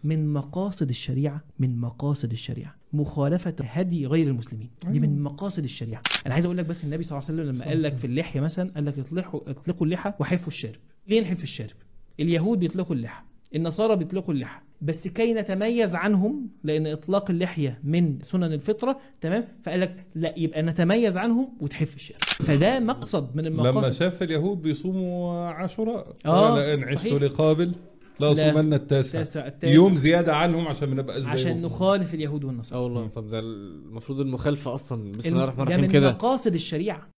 من مقاصد الشريعه من مقاصد الشريعه مخالفه هدي غير المسلمين دي من مقاصد الشريعه انا عايز اقول لك بس النبي صلى الله عليه وسلم لما قال لك في اللحيه مثلا قال لك اطلقوا اطلقوا اللحى وحفوا الشارب ليه نحف الشارب اليهود بيطلقوا اللحى النصارى بيطلقوا اللحى بس كي نتميز عنهم لان اطلاق اللحيه من سنن الفطره تمام فقال لك لا يبقى نتميز عنهم وتحف الشارب فده مقصد من لما المقاصد شاف اليهود بيصوموا عاشوراء آه، قال ان عشت صحيح. لقابل لا لا. صومن التاسع التاسع- التاسع. يوم زياده عنهم عشان ما نبقاش زيهم. عشان نخالف اليهود والنصارى اه والله طب ده المفروض المخالفه اصلا بسم الم- الله الرحمن ده الرحيم من كده مقاصد الشريعه